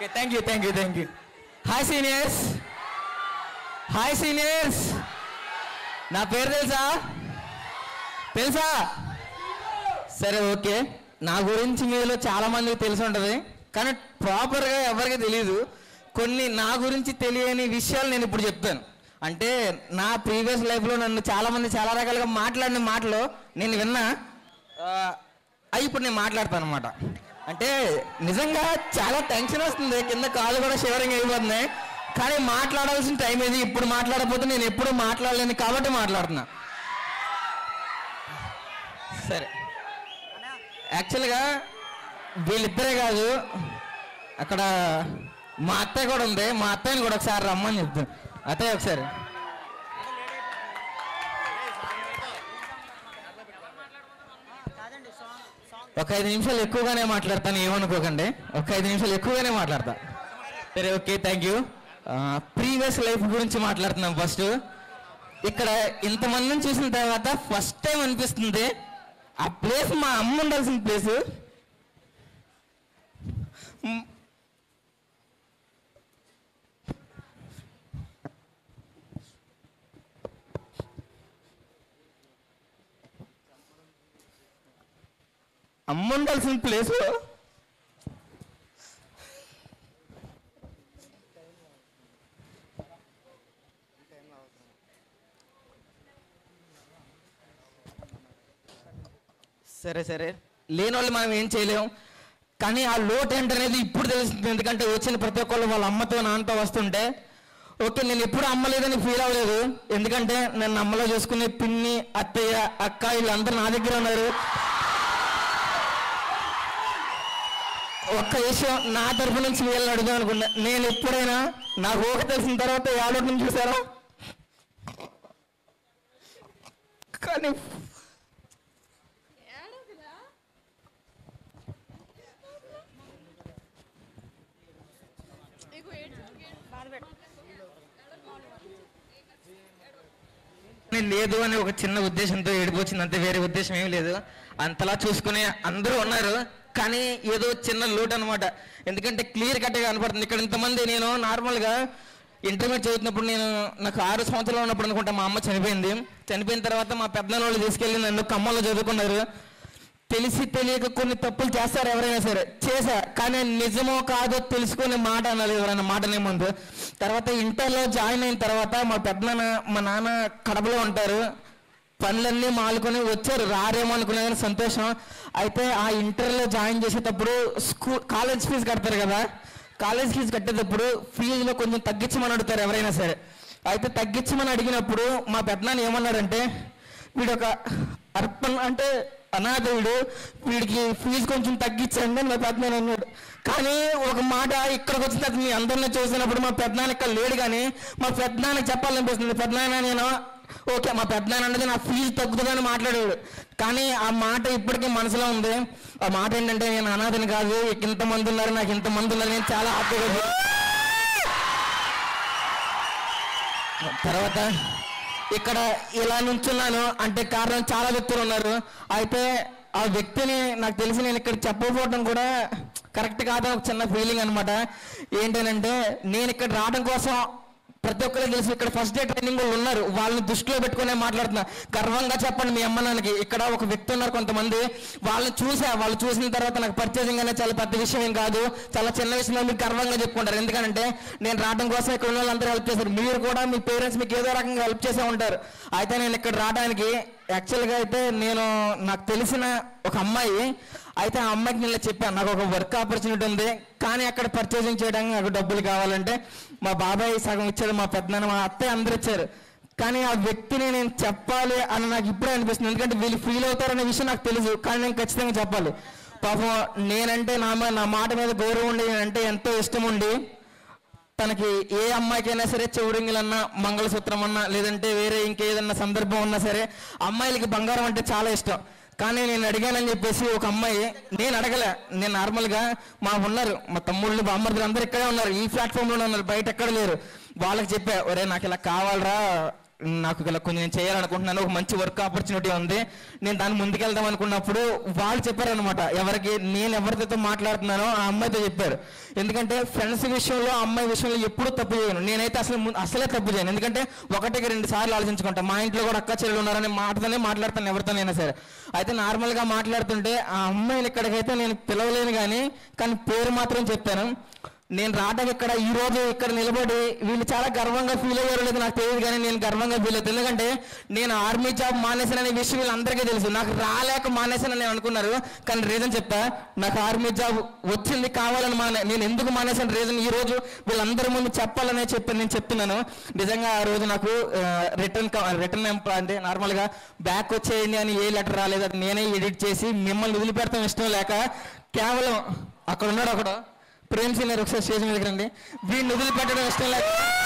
Okay thank you thank you thank you hi seniors hi seniors నా పేరు తెలుసా తెలుసా సరే ఓకే నా గురించి మీలో చాలా మందికి తెలిసి ఉంటుంది కానీ ప్రాపర్గా ఎవరికి తెలియదు కొన్ని నా గురించి తెలియని విషయాలు నేను ఇప్పుడు చెప్తాను అంటే నా ప్రీవియస్ లైఫ్లో నన్ను చాలా మంది చాలా రకాలుగా మాట్లాడిన మాటలు నేను విన్నా ఆ, అవి ఇప్పుడు నేను మాట్లాడతాను అనమాట అంటే నిజంగా చాలా టెన్షన్ వస్తుంది కింద కాళ్ళు కూడా షివరింగ్ అయిపోతున్నాయి కానీ మాట్లాడాల్సిన టైం ఇది ఇప్పుడు మాట్లాడకపోతే నేను ఎప్పుడు మాట్లాడలేను కాబట్టి మాట్లాడుతున్నా సరే యాక్చువల్గా వీళ్ళిద్దరే కాదు అక్కడ మా అత్తయ్య కూడా ఉంది మా అత్తయ్యని కూడా ఒకసారి రమ్మని చెప్తాను అత్తయ్య ఒకసారి ఒక ఐదు నిమిషాలు ఎక్కువగానే మాట్లాడతాను ఏమనుకోకండి ఒక ఐదు నిమిషాలు ఎక్కువగానే మాట్లాడతా సరే okay thank you previous life గురించి మాట్లాడుతున్నాం ఫస్ట్ ఇక్కడ ఇంతమందిని చూసిన తర్వాత ఫస్ట్ టైం అనిపిస్తుంది ఆ ప్లేస్ మా అమ్మ ఉండాల్సిన ప్లేస్ అమ్మ ఉండాల్సిన ప్లేస్ సరే సరే లేని వాళ్ళు మనం ఏం చేయలేం కానీ ఆ లోటు ఏంటనేది ఇప్పుడు తెలుస్తుంది ఎందుకంటే వచ్చిన ప్రతి ఒక్కళ్ళు వాళ్ళ అమ్మతో నాన్నతో వస్తుంటే ఓకే నేను ఎప్పుడు అమ్మలేదని ఫీల్ అవ్వలేదు ఎందుకంటే నన్ను అమ్మలో చూసుకునే పిన్ని అత్తయ్య అక్క వీళ్ళందరూ నా దగ్గర ఉన్నారు ఒక్క విషయం నా తరపు నుంచి వీళ్ళని అడుగుదాం అనుకున్నా నేను ఎప్పుడైనా నా ఊహ తెలిసిన తర్వాత ఏడోటి నుంచి చూసారా కానీ నేను లేదు అని ఒక చిన్న ఉద్దేశంతో ఏడిపోచింది అంతే వేరే ఉద్దేశం ఏం లేదు అంతలా చూసుకునే అందరూ ఉన్నారు కానీ ఏదో చిన్న లోటు అనమాట ఎందుకంటే క్లియర్ కట్గా కనపడుతుంది ఇక్కడ ఇంతమంది నేను నార్మల్గా ఇంటర్మీడియట్ చదువుతున్నప్పుడు నేను నాకు ఆరు సంవత్సరాలు ఉన్నప్పుడు అనుకుంటా మా అమ్మ చనిపోయింది చనిపోయిన తర్వాత మా పెద్దనాన్న వాళ్ళు తీసుకెళ్ళి నన్ను ఖమ్మంలో చదువుకున్నారు తెలిసి తెలియక కొన్ని తప్పులు చేస్తారు ఎవరైనా సరే చేశా కానీ అది నిజమో కాదో తెలుసుకునే మాట అనాలి ఎవరైనా మాటనే ముందు తర్వాత ఇంటర్లో జాయిన్ అయిన తర్వాత మా పెద్దనాన్న మా నాన్న కడపలో ఉంటారు పనులన్నీ మాలుకొని వచ్చారు రారేమో అనుకునే కానీ సంతోషం అయితే ఆ ఇంటర్లో జాయిన్ చేసేటప్పుడు స్కూల్ కాలేజ్ ఫీజు కడతారు కదా కాలేజ్ ఫీజు కట్టేటప్పుడు ఫీజులో కొంచెం తగ్గించమని అడుగుతారు ఎవరైనా సరే అయితే తగ్గించమని అడిగినప్పుడు మా పెద్దనాన్న ఏమన్నారంటే వీడు ఒక అర్పణ అంటే అనాథుడు వీడికి ఫీజు కొంచెం తగ్గించండి అని మా పెద్దనాన్న అన్నాడు కానీ ఒక మాట ఇక్కడికి వచ్చిన తర్వాత మీ అందరిని చూసినప్పుడు మా పెద్దనాన్న ఇక్కడ లేడు కానీ మా పెద్దనాన్నకి చెప్పాలనిపిస్తుంది పెద్దనాన్న నేను ఓకే మా పెద్దనాన్న అన్నది నా ఫీజు తగ్గుతుందని మాట్లాడాడు కానీ ఆ మాట ఇప్పటికీ మనసులో ఉంది ఆ మాట ఏంటంటే నేను అనాథని కాదు ఇంతమంది ఉన్నారు నాకు ఇంతమంది ఉన్నారు నేను చాలా హ్యాపీగా ఫీల్ తర్వాత ఇక్కడ ఇలా నుంచున్నాను అంటే కారణం చాలా వ్యక్తులు ఉన్నారు అయితే ఆ వ్యక్తిని నాకు తెలిసి నేను ఇక్కడ చెప్పకపోవడం కూడా కరెక్ట్ కాదని ఒక చిన్న ఫీలింగ్ అనమాట ఏంటనంటే నేను ఇక్కడ రావడం కోసం ప్రతి ఒక్కరికి తెలుసు ఇక్కడ ఫస్ట్ డే ట్రైనింగ్ వాళ్ళు ఉన్నారు వాళ్ళని దృష్టిలో పెట్టుకునే మాట్లాడుతున్నా గర్వంగా చెప్పండి మీ అమ్మ నాన్నకి ఇక్కడ ఒక వ్యక్తి ఉన్నారు కొంతమంది వాళ్ళని చూసా వాళ్ళు చూసిన తర్వాత నాకు పర్చేసింగ్ అనేది చాలా పెద్ద విషయం ఏం కాదు చాలా చిన్న విషయం మీరు గర్వంగా చెప్పుకుంటారు ఎందుకంటే నేను రావడం కోసం ఇక్కడ ఉన్న వాళ్ళందరూ హెల్ప్ చేశారు మీరు కూడా మీ పేరెంట్స్ మీకు ఏదో రకంగా హెల్ప్ చేసే ఉంటారు అయితే నేను ఇక్కడ రావడానికి యాక్చువల్గా అయితే నేను నాకు తెలిసిన ఒక అమ్మాయి అయితే ఆ అమ్మాయికి నేను ఇలా చెప్పాను నాకు ఒక వర్క్ ఆపర్చునిటీ ఉంది కానీ అక్కడ పర్చేసింగ్ చేయడానికి నాకు డబ్బులు కావాలంటే మా బాబాయ్ సగం ఇచ్చాడు మా పెద్దనాన్న మా అత్తయ్య అందరూ ఇచ్చారు కానీ ఆ వ్యక్తిని నేను చెప్పాలి అని నాకు ఇప్పుడే అనిపిస్తుంది ఎందుకంటే వీళ్ళు ఫీల్ అవుతారనే విషయం నాకు తెలుసు కానీ నేను ఖచ్చితంగా చెప్పాలి పాపం నేనంటే నా మీద నా మాట మీద గౌరవం ఉండి నేనంటే ఎంతో ఇష్టం ఉండి తనకి ఏ అమ్మాయికైనా సరే చెవురింగిలన్నా మంగళసూత్రం అన్నా లేదంటే వేరే ఇంకేదన్నా సందర్భం ఉన్నా సరే అమ్మాయిలకి బంగారం అంటే చాలా ఇష్టం కానీ నేను అడిగానని చెప్పేసి ఒక అమ్మాయి నేను అడగలే నేను నార్మల్గా మా ఉన్నారు మా తమ్ముళ్ళు బామ్మర్దులు అందరూ ఇక్కడే ఉన్నారు ఈ ప్లాట్ఫామ్లోనే ఉన్నారు బయట ఎక్కడ లేరు వాళ్ళకి చెప్పా ఒరే నాకు ఇలా కావాలరా నాకు ఇలా కొంచెం నేను చేయాలనుకుంటున్నాను ఒక మంచి వర్క్ ఆపర్చునిటీ ఉంది నేను దాన్ని ముందుకెళ్దాం అనుకున్నప్పుడు వాళ్ళు చెప్పారనమాట ఎవరికి నేను ఎవరితో మాట్లాడుతున్నానో ఆ అమ్మాయితో చెప్పారు ఎందుకంటే ఫ్రెండ్స్ విషయంలో ఆ అమ్మాయి విషయంలో ఎప్పుడూ తప్పు చేయను నేనైతే అసలు ము- అసలే తప్పు చేయను ఎందుకంటే ఒకటికి రెండు సార్లు ఆలోచించుకుంటా మా ఇంట్లో కూడా అక్క చెల్లెలు ఉన్నారని మాటతోనే మాట్లాడతాను ఎవరితోనైనా సరే అయితే నార్మల్గా మాట్లాడుతుంటే ఆ అమ్మాయిని ఇక్కడికైతే నేను పిలవలేను కానీ కానీ పేరు మాత్రం చెప్పాను నేను రావడం ఇక్కడ ఈ రోజు ఇక్కడ నిలబడి వీళ్ళు చాలా గర్వంగా ఫీల్ అయ్యారో లేదో నాకు తెలియదు కానీ నేను గర్వంగా ఫీల్ అవుతాను ఎందుకంటే నేను ఆర్మీ జాబ్ మానేసాననే విషయం వీళ్ళందరికీ తెలుసు నాకు రాలేక మానేసానని నేను అనుకున్నారు కానీ రీజన్ చెప్తా నాకు ఆర్మీ జాబ్ వచ్చింది కావాలని మానే నేను ఎందుకు మానేసాను రీజన్ ఈ రోజు వీళ్ళందరి ముందు చెప్పాలనే చెప్పి నేను చెప్తున్నాను నిజంగా ఆ రోజు నాకు రిటర్న్ రిటర్న్ అంటే నార్మల్గా బ్యాక్ వచ్చేయండి అని ఏ లెటర్ రాలేదు అది నేనే ఎడిట్ చేసి మిమ్మల్ని వదిలిపెడతాం ఇష్టం లేక కేవలం అక్కడ ఉన్నాడు ఒకడు ప్రేమ్ సీనియర్ ఒకసారి స్టేజ్ మీదకి రండి వీడిని వదిలిపెట్టడం ఇష్టం లేక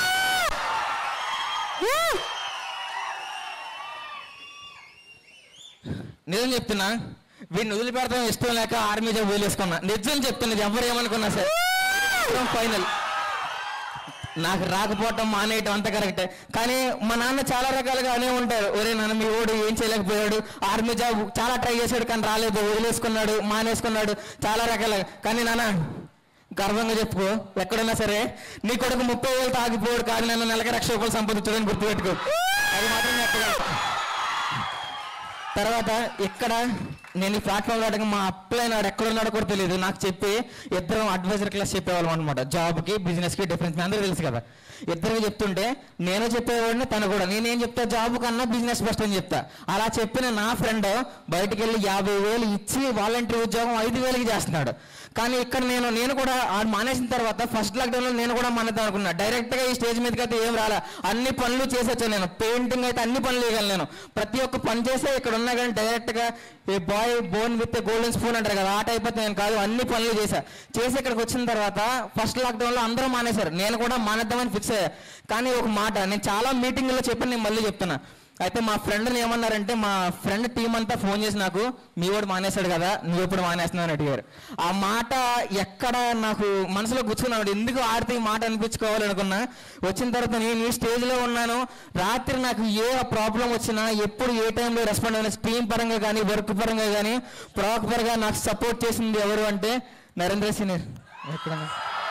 నిజం చెప్తున్నా వీడిని వదిలిపెడతాం ఇష్టం లేక ఆర్మీ జాబ్ వదిలేసుకున్నా నిజం చెప్తున్నది ఎవరు ఏమనుకున్నా సరే ఫైనల్ నాకు రాకపోవటం మానేయటం అంత కరెక్టే కానీ మా నాన్న చాలా రకాలుగా అనే ఉంటారు ఒరే నాన్న మీ ఓడు ఏం చేయలేకపోయాడు ఆర్మీ జాబ్ చాలా ట్రై చేశాడు కానీ రాలేదు వదిలేసుకున్నాడు మానేసుకున్నాడు చాలా రకాలుగా కానీ నాన్న గర్వంగా చెప్పుకో ఎక్కడైనా సరే నీ కొడుకు ముప్పై వేలు తాగిపోయాడు కానీ నన్ను నెలకి లక్ష రూపాయలు సంపాదించడానికి గుర్తుపెట్టుకో అది మాత్రం చెప్పగలను తర్వాత ఇక్కడ నేను ఈ ప్లాట్ఫామ్ రావడానికి మా అప్లైన్ వాడు ఎక్కడ ఉన్నాడో కూడా తెలియదు నాకు చెప్పి ఇద్దరం అడ్వైజర్ క్లాస్ చెప్పేవాళ్ళం అనమాట జాబ్కి బిజినెస్కి డిఫరెన్స్ మీ అందరూ తెలుసు కదా ఇద్దరికి చెప్తుంటే నేను చెప్పేవాడిని తను కూడా నేనేం చెప్తా జాబ్ కన్నా బిజినెస్ బెస్ట్ అని చెప్తా అలా చెప్పిన నా ఫ్రెండ్ బయటికి వెళ్ళి యాభై వేలు ఇచ్చి వాలంటీర్ ఉద్యోగం ఐదు వేలకి చేస్తున్నాడు కానీ ఇక్కడ నేను నేను కూడా ఆడు మానేసిన తర్వాత ఫస్ట్ లాక్డౌన్లో నేను కూడా మానేద్దాం అనుకున్నా డైరెక్ట్గా ఈ స్టేజ్ మీదకి అయితే ఏం రాలే అన్ని పనులు చేసొచ్చాను నేను పెయింటింగ్ అయితే అన్ని పనులు చేయగలను నేను ప్రతి ఒక్క పని చేసే ఇక్కడ ఉన్నా కానీ డైరెక్ట్గా a boy born with golden spoon అంటారు కదా ఆ టైప్ అయితే నేను కాదు అన్ని పనులు చేశా చేసి ఇక్కడికి వచ్చిన తర్వాత ఫస్ట్ లాక్డౌన్లో అందరూ మానేశారు నేను కూడా మానేద్దామని ఫిక్స్ అయ్యా కానీ ఒక మాట నేను చాలా మీటింగ్లో చెప్పి నేను మళ్ళీ చెప్తున్నా అయితే మా ఫ్రెండ్ని ఏమన్నారంటే మా ఫ్రెండ్ టీం అంతా ఫోన్ చేసి నాకు మీ వాడు మానేశాడు కదా నువ్వు ఎప్పుడు మానేస్తున్నావు అని అడిగారు ఆ మాట ఎక్కడ నాకు మనసులో కూర్చున్నాడు ఎందుకు ఆడితే ఈ మాట అనిపించుకోవాలనుకున్నా వచ్చిన తర్వాత నేను ఈ స్టేజ్లో ఉన్నాను రాత్రి నాకు ఏ ప్రాబ్లం వచ్చినా ఎప్పుడు ఏ టైంలో రెస్పాండ్ అయినా టీం పరంగా కానీ వర్క్ పరంగా కానీ ప్రాపర్గా నాకు సపోర్ట్ చేసింది ఎవరు అంటే నరేంద్ర సీనియర్ ఎక్కడన్నా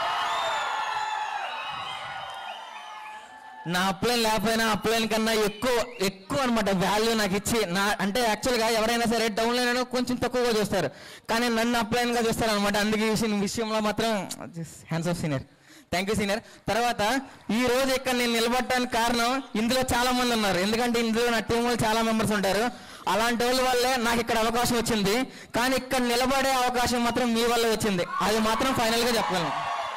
నా అప్లైన్ లేకపోయినా అప్లైన్ కన్నా ఎక్కువ ఎక్కువ అనమాట వాల్యూ నాకు ఇచ్చి నా అంటే యాక్చువల్గా ఎవరైనా సరే డౌన్ లైన్ కొంచెం తక్కువగా చూస్తారు కానీ నన్ను అప్లైన్గా చూస్తారు అనమాట అందుకే ఈ విషయం- విషయంలో మాత్రం hands off senior thank you senior తర్వాత ఈ రోజు ఇక్కడ నేను నిలబడటానికి కారణం ఇందులో చాలా మంది ఉన్నారు ఎందుకంటే ఇందులో నా టీం వాళ్ళు చాలా మెంబర్స్ ఉంటారు అలాంటి వాళ్ళ వల్లే నాకు ఇక్కడ అవకాశం వచ్చింది కానీ ఇక్కడ నిలబడే అవకాశం మాత్రం మీ వల్ల వచ్చింది అది మాత్రం ఫైనల్గా చెప్పగలను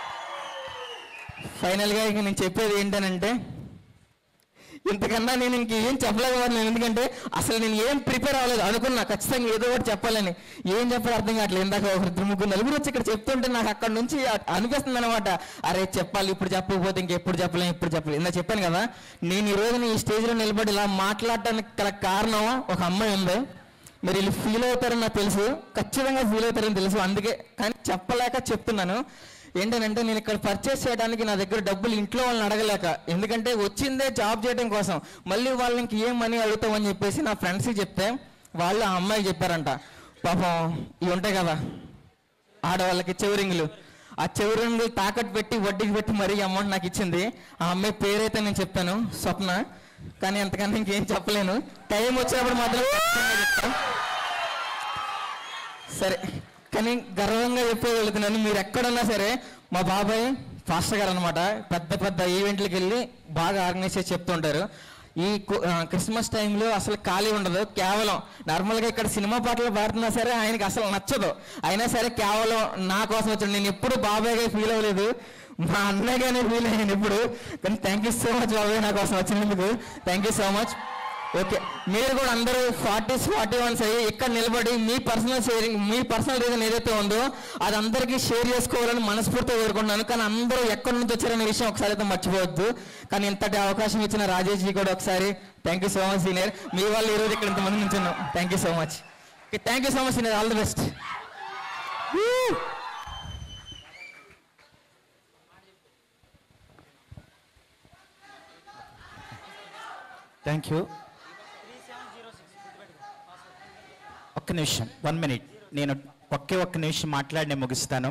ఫైనల్గా ఇక నేను చెప్పేది ఏంటనంటే ఇంతకన్నా నేను ఇంకేం చెప్పలేకపోతున్నాను ఎందుకంటే అసలు నేను ఏం ప్రిపేర్ అవ్వలేదు అనుకున్నా ఖచ్చితంగా ఏదో ఒకటి చెప్పాలని ఏం చెప్పాలో అర్థం కావట్లేదు ఇందాక ఒక ఇద్దరు ముగ్గురు నలుగురు వచ్చి ఇక్కడ చెప్తుంటే నాకు అక్కడ నుంచి అ- అనిపిస్తుంది అనమాట అరే చెప్పాలి ఇప్పుడు చెప్పకపోతే ఇంకెప్పుడు చెప్పలేం ఇప్పుడు చెప్పలేం ఇందా చెప్పాను కదా నేను ఈ రోజున ఈ స్టేజ్లో నిలబడి ఇలా మాట్లాడటానికి గల కారణం ఒక అమ్మాయి ఉంది మీరు వీళ్ళు ఫీల్ అవుతారని నాకు తెలుసు ఖచ్చితంగా ఫీల్ అవుతారని తెలుసు అందుకే కానీ చెప్పలేక చెప్తున్నాను ఏంటంటే నేను ఇక్కడ పర్చేస్ చేయడానికి నా దగ్గర డబ్బులు ఇంట్లో వాళ్ళని అడగలేక ఎందుకంటే వచ్చిందే జాబ్ చేయడం కోసం మళ్ళీ వాళ్ళని ఇంక ఏం మనీ అడుగుతామని చెప్పేసి నా ఫ్రెండ్స్కి చెప్తే వాళ్ళు ఆ అమ్మాయికి చెప్పారంట పాపం ఇవి ఉంటాయి కదా ఆడవాళ్ళకి చెవురింగులు ఆ చెవురింగులు తాకట్టు పెట్టి వడ్డీకి పెట్టి మరీ అమౌంట్ నాకు ఇచ్చింది ఆ అమ్మాయి పేరైతే నేను చెప్తాను స్వప్న కానీ అంతకన్నా ఇంకేం చెప్పలేను టైం వచ్చినప్పుడు మాత్రం ఖచ్చితంగా చెప్తాను సరే కానీ గర్వంగా చెప్పగలుగుతున్నాను మీరు ఎక్కడున్నా సరే మా బాబాయ్ ఫాస్టర్ గారు అనమాట పెద్ద పెద్ద ఈవెంట్లకు వెళ్ళి బాగా ఆర్గనైజ్ చేసి చెప్తుంటారు ఈ కు- ఆ, క్రిస్మస్ టైంలో అసలు ఖాళీ ఉండదు కేవలం నార్మల్గా ఇక్కడ సినిమా పాటలు పాడుతున్నా సరే ఆయనకి అసలు నచ్చదు అయినా సరే కేవలం నా కోసం వచ్చాడు నేను ఎప్పుడు బాబాయ్గా ఫీల్ అవ్వలేదు మా అన్నయ్యగానే ఫీల్ అయ్యాను ఇప్పుడు కానీ థ్యాంక్ యూ సో మచ్ బాబాయ్ నా కోసం వచ్చినందుకు thank you so much okay మీరు కూడా అందరూ ఫార్టీస్ ఫార్టీ వన్స్ అయ్యి ఇక్కడ నిలబడి మీ పర్సనల్ షేరింగ్ మీ పర్సనల్ రీజన్ ఏదైతే ఉందో అది అందరికీ షేర్ చేసుకోవాలని మనస్ఫూర్తిగా కోరుకుంటున్నాను కానీ అందరూ ఎక్కడి నుంచి వచ్చారనే విషయం ఒకసారి అయితే మర్చిపోవద్దు కానీ ఇంతటి అవకాశం ఇచ్చిన రాజేష్ జీ కూడా ఒకసారి thank you so much senior మీ వాళ్ళు ఈరోజు ఇక్కడ ఇంతమంది నుంచున్నాం thank you so much thank you so much senior all the best thank you ఒక్క నిమిషం వన్ మినిట్ నేను ఒకే ఒక్క నిమిషం మాట్లాడి నేను ముగిస్తాను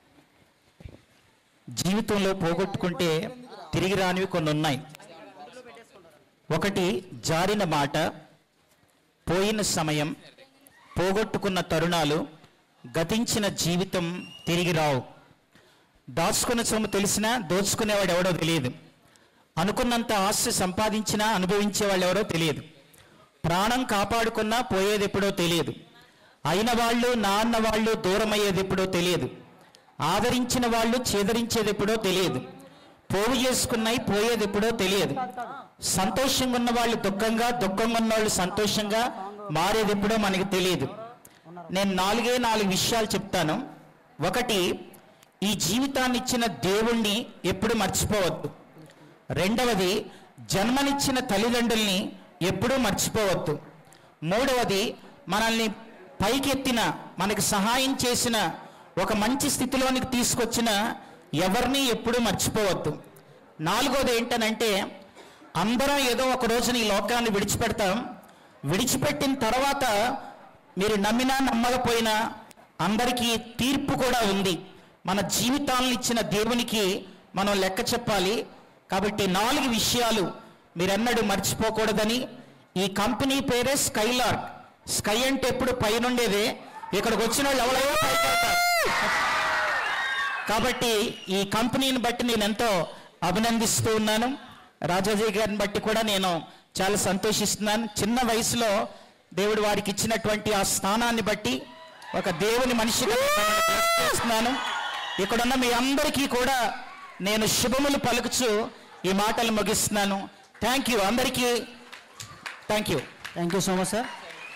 జీవితంలో పోగొట్టుకుంటే తిరిగి రానివి కొన్ని ఉన్నాయి ఒకటి జారిన మాట పోయిన సమయం పోగొట్టుకున్న తరుణాలు గతించిన జీవితం తిరిగి రావు దాచుకున్న సొమ్ము తెలిసినా దోచుకునేవాడు ఎవడో తెలియదు అనుకున్నంత ఆస్తి సంపాదించినా అనుభవించే వాళ్ళు ఎవరో తెలియదు ప్రాణం కాపాడుకున్నా పోయేది ఎప్పుడో తెలియదు అయిన వాళ్ళు నాన్న వాళ్ళు దూరం అయ్యేది ఎప్పుడో తెలియదు ఆదరించిన వాళ్ళు చేదరించేది ఎప్పుడో తెలియదు పోగు చేసుకున్నాయి పోయేది ఎప్పుడో తెలియదు సంతోషంగా ఉన్న వాళ్ళు దుఃఖంగా దుఃఖంగా ఉన్న వాళ్ళు సంతోషంగా మారేది ఎప్పుడో మనకి తెలియదు నేను నాలుగే నాలుగు విషయాలు చెప్తాను ఒకటి ఈ జీవితాన్ని ఇచ్చిన దేవుణ్ణి ఎప్పుడు మర్చిపోవద్దు రెండవది జన్మనిచ్చిన తల్లిదండ్రుల్ని ఎప్పుడూ మర్చిపోవద్దు మూడవది మనల్ని పైకెత్తిన మనకి సహాయం చేసిన ఒక మంచి స్థితిలోనికి తీసుకొచ్చిన ఎవరిని ఎప్పుడూ మర్చిపోవద్దు నాలుగోది ఏంటనంటే అందరం ఏదో ఒక రోజున ఈ లోకాన్ని విడిచిపెడతాం విడిచిపెట్టిన తర్వాత మీరు నమ్మినా నమ్మకపోయినా అందరికీ తీర్పు కూడా ఉంది మన జీవితాలను ఇచ్చిన దేవునికి మనం లెక్క చెప్పాలి కాబట్టి నాలుగు విషయాలు మీరన్నడు మర్చిపోకూడదని ఈ కంపెనీ పేరే స్కైలార్క్ స్కై అంటే ఎప్పుడు పైనుండేదే ఇక్కడికి వచ్చిన వాళ్ళు ఎవరైనా పైకి వెళ్తారు. కాబట్టి ఈ కంపెనీని బట్టి నేను ఎంతో అభినందిస్తూ ఉన్నాను రాజాజీ గారిని బట్టి కూడా నేను చాలా సంతోషిస్తున్నాను చిన్న వయసులో దేవుడు వారికి ఇచ్చినటువంటి ఆ స్థానాన్ని బట్టి ఒక దేవుని మనిషిగా మిమ్మల్ని bless చేస్తున్నాను ఇక్కడున్న మీ అందరికీ కూడా నేను శుభములు పలుకుచు ఈ మాటలు ముగిస్తున్నాను థ్యాంక్ యూ అందరికీ thank you thank you so much sir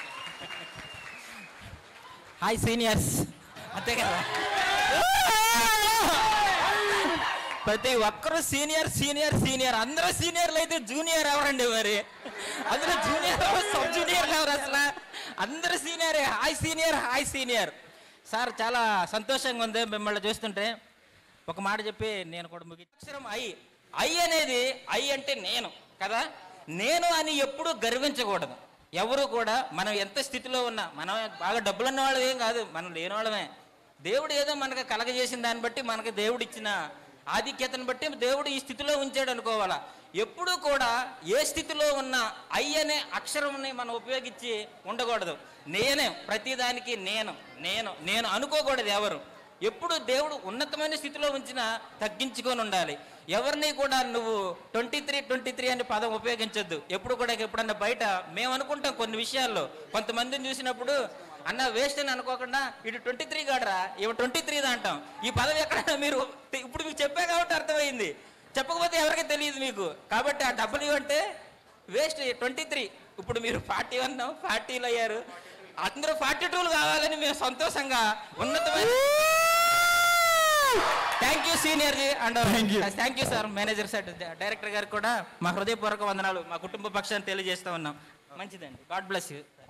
hi seniors అంతే కదా ప్రతి ఒక్కరు సీనియర్ సీనియర్ సీనియర్ అందరూ సీనియర్లు అయితే జూనియర్ ఎవరండి మరి అందరూ జూనియర్ ఎవరు సబ్ జూనియర్ ఎవరు అసలు అందరూ సీనియరే hi senior hi senior sir చాలా సంతోషంగా ఉంది మిమ్మల్ని చూస్తుంటే ఒక మాట చెప్పి నేను కూడా ముగి అక్షరం ఐ ఐ అనేది ఐ అంటే నేను కదా నేను అని ఎప్పుడూ గర్వించకూడదు ఎవరు కూడా మనం ఎంత స్థితిలో ఉన్నా మనం బాగా డబ్బులు ఉన్న వాళ్ళం ఏం కాదు మనం లేని వాళ్ళమే దేవుడు ఏదో మనకు కలగజేసిన దాన్ని బట్టి మనకు దేవుడు ఇచ్చిన ఆధిక్యతను బట్టి దేవుడు ఈ స్థితిలో ఉంచాడు అనుకోవాలా ఎప్పుడూ కూడా ఏ స్థితిలో ఉన్న ఐ అనే అక్షరంని మనం ఉపయోగించి ఉండకూడదు నేనే ప్రతిదానికి నేను నేను నేను అనుకోకూడదు ఎవరు ఎప్పుడు దేవుడు ఉన్నతమైన స్థితిలో ఉంచినా తగ్గించుకొని ఉండాలి ఎవరిని కూడా నువ్వు ట్వంటీ త్రీ ట్వంటీ త్రీ అనే పదం ఉపయోగించొద్దు ఎప్పుడు కూడా ఎప్పుడన్నా బయట మేము అనుకుంటాం కొన్ని విషయాల్లో కొంతమందిని చూసినప్పుడు అన్న వేస్ట్ అని అనుకోకుండా ఇటు ట్వంటీ త్రీ కాడరా ఇవి ట్వంటీ త్రీదా అంటాం ఈ పదం ఎక్కడైనా మీరు ఇప్పుడు మీకు చెప్పే కాబట్టి అర్థమైంది చెప్పకపోతే ఎవరికి తెలియదు మీకు కాబట్టి ఆ డబ్బులు ఇవ్వంటే వేస్ట్ ట్వంటీ త్రీ ఇప్పుడు మీరు ఫార్టీ వన్ ఫార్టీలు అయ్యారు అందరూ ఫార్టీ టూలు కావాలని మేము సంతోషంగా ఉన్నతమైన thank you senior ji and thank you sir manager sir director గారికి కూడా మా హృదయపూర్వక వందనాలు మా కుటుంబ పక్షాన్ని తెలియజేస్తా ఉన్నాం మంచిదండి గాడ్ బ్లెస్ యూ